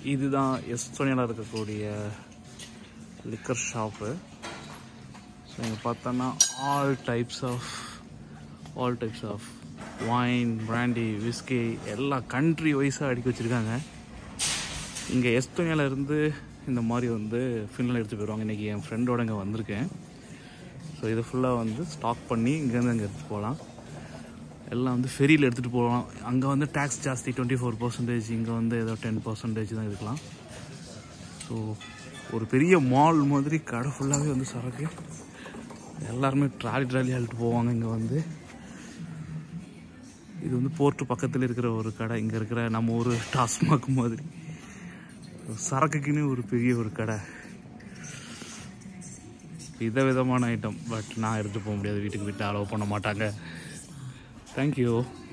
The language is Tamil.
இதுதான் எஸ்டோனியாவில் இருக்கக்கூடிய லிக்கர் ஷாப்பு ஸோ இங்கே பார்த்தோன்னா all types of all types of wine brandy whisky எல்லா கண்ட்ரி வைஸாக அடுக்கி வச்சுருக்காங்க இங்கே எஸ்டோனியாவில் இருந்து இந்த மாதிரி வந்து ஃபின்லாண்ட் எடுத்து போயிடுவாங்க இன்றைக்கி என் ஃப்ரெண்டோட இங்கே வந்திருக்கேன் ஸோ இது ஃபுல்லாக வந்து ஸ்டாக் பண்ணி இங்கேருந்து அங்கே எடுத்துகிட்டு போகலாம் எல்லாம் வந்து ஃபெரியில் எடுத்துகிட்டு போகலாம் அங்கே வந்து டேக்ஸ் ஜாஸ்தி டுவெண்ட்டி ஃபோர் பர்சன்டேஜ் இங்கே வந்து ஏதோ டென் பர்சன்டேஜ் தான் இருக்கலாம் ஸோ ஒரு பெரிய மால் மாதிரி கடை ஃபுல்லாகவே வந்து சரக்கு எல்லாருமே ட்ராலி ட்ராலி அழுட்டு போவாங்க இங்கே வந்து இது வந்து போர்ட்டு பக்கத்தில் இருக்கிற ஒரு கடை இங்கே இருக்கிற நம்ம ஊர் டாஸ்மாக் மாதிரி சரக்குக்குன்னு ஒரு பெரிய ஒரு கடை வித விதமான ஐட்டம் பட் நான் எடுத்து போக முடியாது வீட்டுக்கு விட்டு அலோவ் பண்ண மாட்டாங்க தேங்க்யூ